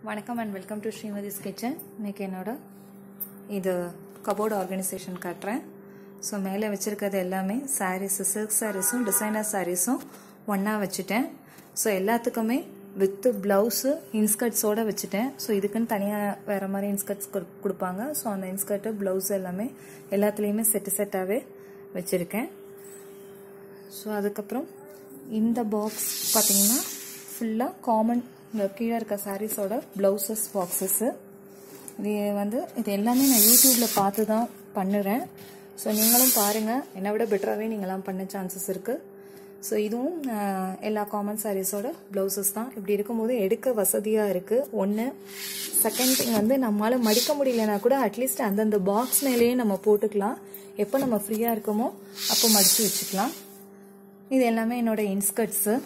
வணக்கம் and welcome to Srimathi's kitchen இன்னைக்கு என்னோட இது கபோர்டு ஆர்கனைசேஷன் காட்டுறேன் ஸோ மேலே வச்சுருக்கிறது எல்லாமே சாரீஸு சில்க் சாரீஸும் டிசைனர் சாரீஸும் ஒன்றா வச்சுட்டேன் ஸோ எல்லாத்துக்குமே வித்து ப்ளவுஸு இன்ஸ்கர்ட்ஸோடு வச்சுட்டேன் ஸோ இதுக்குன்னு தனியாக வேறு மாதிரி இன்ஸ்கர்ட்ஸ் கொடுப்பாங்க ஸோ அந்த இன்ஸ்கர்ட்டு ப்ளவுஸ் எல்லாமே எல்லாத்துலேயுமே செட்டு செட்டாகவே வச்சுருக்கேன் ஸோ அதுக்கப்புறம் இந்த பாக்ஸ் பார்த்தீங்கன்னா ஃபுல்லாக காமன் இந்த கீழே இருக்க சாரீஸோட ப்ளவுசஸ் பாக்ஸஸ்ஸு இது வந்து இது எல்லாமே நான் யூடியூப்பில் பார்த்து தான் பண்ணுறேன் ஸோ நீங்களும் பாருங்கள் என்னை விட பெட்டராகவே நீங்களாம் பண்ண சான்சஸ் இருக்குது ஸோ இதுவும் எல்லா காமன் சாரீஸோட ப்ளவுசஸ் தான் இப்படி இருக்கும்போது எடுக்க வசதியாக இருக்குது ஒன்று செகண்ட் திங் வந்து நம்மளால் மடிக்க முடியலனா கூட அட்லீஸ்ட் அந்தந்த பாக்ஸ் மேலேயே நம்ம போட்டுக்கலாம் எப்போ நம்ம ஃப்ரீயாக இருக்கோமோ அப்போ மடித்து வச்சுக்கலாம் இது எல்லாமே என்னோட இன்ஸ்கர்ட்ஸு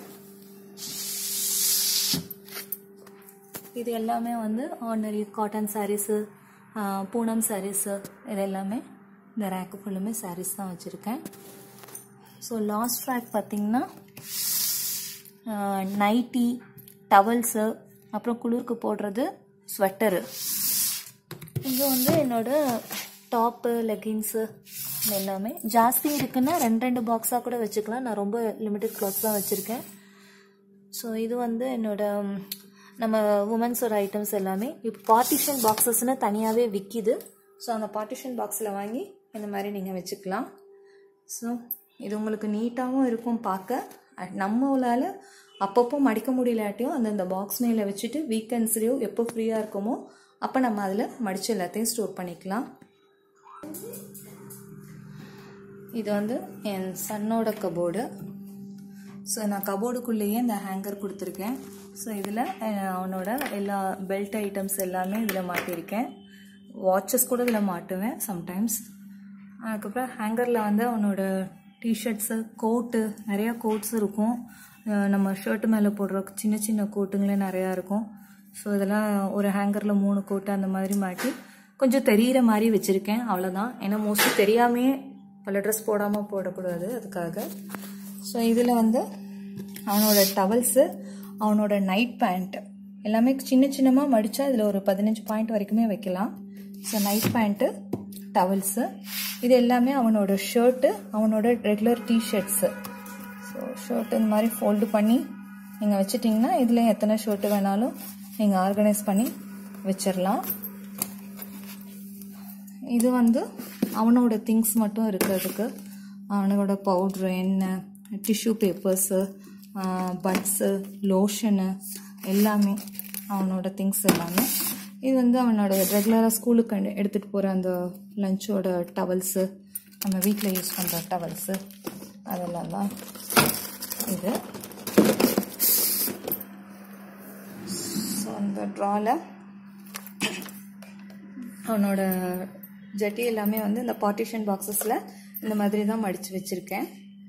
இது எல்லாமே வந்து ஆர்டினரி காட்டன் சாரீஸு பூனம் சாரீஸு இது எல்லாமே இந்த ரேக்கு ஃபுல்லுமே சாரீஸ் தான் வச்சுருக்கேன் ஸோ லாஸ்ட் ரேக் பார்த்திங்கன்னா நைட்டி டவல்ஸு அப்புறம் குளிருக்கு போடுறது ஸ்வெட்டரு இது வந்து என்னோட டாப்பு லெகின்ஸு எல்லாமே ஜாஸ்தி இருக்குன்னா ரெண்டு ரெண்டு பாக்ஸாக கூட வச்சுக்கலாம் நான் ரொம்ப லிமிட்டட் கிளாத்ஸ் தான் வச்சுருக்கேன் ஸோ இது வந்து என்னோட நம்ம உமன்ஸோட ஐட்டம்ஸ் எல்லாமே இப்போ பார்ட்டிஷன் பாக்ஸஸ்னு தனியாகவே விற்கிது ஸோ அந்த பார்ட்டிஷன் பாக்ஸில் வாங்கி இந்த மாதிரி நீங்கள் வச்சுக்கலாம் ஸோ இது உங்களுக்கு நீட்டாகவும் இருக்கும் பார்க்க நம்மளால் அப்பப்போ மடிக்க முடியலாட்டியும் அந்தந்த பாக்ஸ் மேலே வச்சுட்டு வீக்கெண்ட்ஸ்லேயோ எப்போ ஃப்ரீயாக இருக்குமோ அப்போ நம்ம அதில் மடித்து எல்லாத்தையும் ஸ்டோர் பண்ணிக்கலாம் இது வந்து என் சன்னோட கபோர்டு ஸோ நான் கபோர்டுக்குள்ளேயே இந்த ஹேங்கர் கொடுத்துருக்கேன் ஸோ இதில் அவனோட எல்லா பெல்ட் ஐட்டம்ஸ் எல்லாமே இதில் மாட்டியிருக்கேன் வாட்சஸ் கூட இதில் மாட்டுவேன் சம்டைம்ஸ் அதுக்கப்புறம் ஹேங்கரில் வந்து அவனோட டிஷர்ட்ஸு கோட்டு நிறையா கோட்ஸ் இருக்கும் நம்ம ஷர்ட்டு மேலே போடுற சின்ன சின்ன கோட்டுங்களே நிறையா இருக்கும் ஸோ இதெல்லாம் ஒரு ஹேங்கரில் மூணு கோட்டு அந்த மாதிரி மாட்டி கொஞ்சம் தெரிகிற மாதிரி வச்சுருக்கேன் அவ்வளோதான் ஏன்னா மோஸ்ட்லி தெரியாமே பல ட்ரெஸ் போடாமல் போடக்கூடாது அதுக்காக ஸோ இதில் வந்து அவனோட டவல்ஸு அவனோட நைட் பேண்ட் எல்லாமே சின்ன சின்னமாக மடித்தா இதில் ஒரு பதினஞ்சு பாயிண்ட் வரைக்குமே வைக்கலாம் ஸோ நைட் பேண்ட்டு டவல்ஸு இது எல்லாமே அவனோட ஷர்ட்டு அவனோட ரெகுலர் டிஷர்ட்ஸு ஸோ ஷர்ட் இந்த மாதிரி ஃபோல்டு பண்ணி நீங்கள் வச்சுட்டிங்கன்னா இதில் எத்தனை ஷர்ட்டு வேணாலும் நீங்கள் ஆர்கனைஸ் பண்ணி வச்சிடலாம் இது வந்து அவனோட திங்ஸ் மட்டும் இருக்கிறதுக்கு அவனோட பவுட்ரு எண்ணெய் டிஷ்யூ பேப்பர்ஸு பட்ஸு லோஷனு எல்லாமே அவனோட திங்ஸ் எல்லாமே இது வந்து அவனோட ரெகுலராக ஸ்கூலுக்கு எடுத்துகிட்டு போகிற அந்த லஞ்சோட டவல்ஸு நம்ம வீட்டில் யூஸ் பண்ணுற டவல்ஸு அதெல்லாம் தான் இது ஸோ அந்த ட்ராவில் அவனோட ஜட்டி எல்லாமே வந்து இந்த பார்ட்டிஷன் பாக்ஸஸில் இந்த மாதிரி தான் மடித்து வச்சுருக்கேன்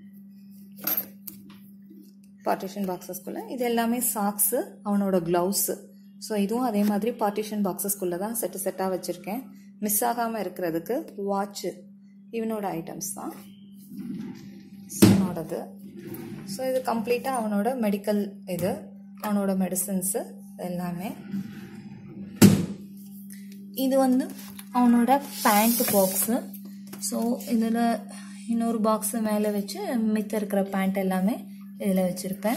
பார்ட்டிஷன் பாக்ஸஸ்குள்ளே இது எல்லாமே சாக்ஸு அவனோட க்ளவுஸு ஸோ இதுவும் அதே மாதிரி பார்ட்டிஷன் பாக்ஸஸ்குள்ளே தான் செட்டு செட்டாக வச்சுருக்கேன் மிஸ் ஆகாமல் இருக்கிறதுக்கு வாட்ச்சு இவனோட ஐட்டம்ஸ் தான் அவனோடது ஸோ இது கம்ப்ளீட்டாக அவனோட மெடிக்கல் இது அவனோட மெடிசன்ஸு எல்லாமே இது வந்து அவனோட பேண்ட் பாக்ஸு ஸோ இதில் இன்னொரு பாக்ஸு மேலே வச்சு மித்த இருக்கிற பேண்ட் எல்லாமே இதில் வச்சுருப்பேன்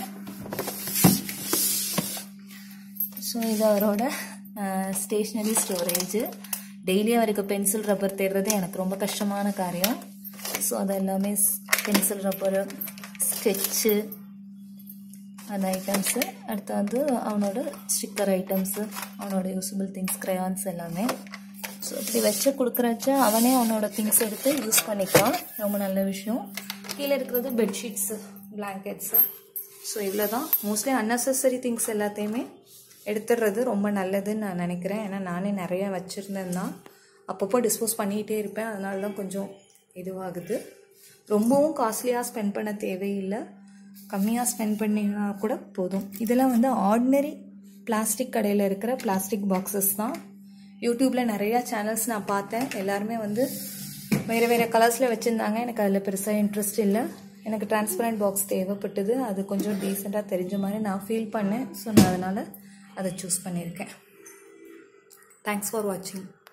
ஸோ இது அவரோட ஸ்டேஷ்னரி ஸ்டோரேஜு டெய்லி அவருக்கு பென்சில் ரப்பர் தேடுறது எனக்கு ரொம்ப கஷ்டமான காரியம் ஸோ அது எல்லாமே பென்சில் ரப்பரு ஸ்கெட்சு அந்த ஐட்டம்ஸு அடுத்து வந்து அவனோட ஸ்டிக்கர் ஐட்டம்ஸு அவனோட யூஸபிள் திங்ஸ் க்ரையான்ஸ் எல்லாமே ஸோ இப்படி வச்சு கொடுக்குறச்ச அவனே அவனோட திங்ஸ் எடுத்து யூஸ் பண்ணிக்கலாம் ரொம்ப நல்ல விஷயம் கீழே இருக்கிறது பெட்ஷீட்ஸு பிளாங்கெட்ஸு ஸோ இவ்வளோ தான் மோஸ்ட்லி அன்னெசரி திங்ஸ் எல்லாத்தையுமே எடுத்துடுறது ரொம்ப நல்லதுன்னு நான் நினைக்கிறேன் ஏன்னா நானே நிறையா வச்சுருந்தேன் தான் அப்பப்போ டிஸ்போஸ் பண்ணிகிட்டே இருப்பேன் அதனால தான் கொஞ்சம் இதுவாகுது ரொம்பவும் காஸ்ட்லியாக ஸ்பெண்ட் பண்ண தேவையில்லை கம்மியாக ஸ்பெண்ட் பண்ணினா கூட போதும் இதெல்லாம் வந்து ஆர்டினரி பிளாஸ்டிக் கடையில் இருக்கிற பிளாஸ்டிக் பாக்ஸஸ் தான் யூடியூப்பில் நிறையா சேனல்ஸ் நான் பார்த்தேன் எல்லாருமே வந்து வேறு வேறு கலர்ஸில் வச்சுருந்தாங்க எனக்கு அதில் பெருசாக இன்ட்ரெஸ்ட் இல்லை எனக்கு டிரான்ஸ்பரண்ட் பாக்ஸ் தேவைப்பட்டது அது கொஞ்சம் டீசெண்டாக தெரிஞ்ச மாதிரி நான் ஃபீல் பண்ணேன் ஸோ நான் அதனால் அதை சூஸ் பண்ணியிருக்கேன் தேங்க்ஸ் ஃபார் வாட்சிங்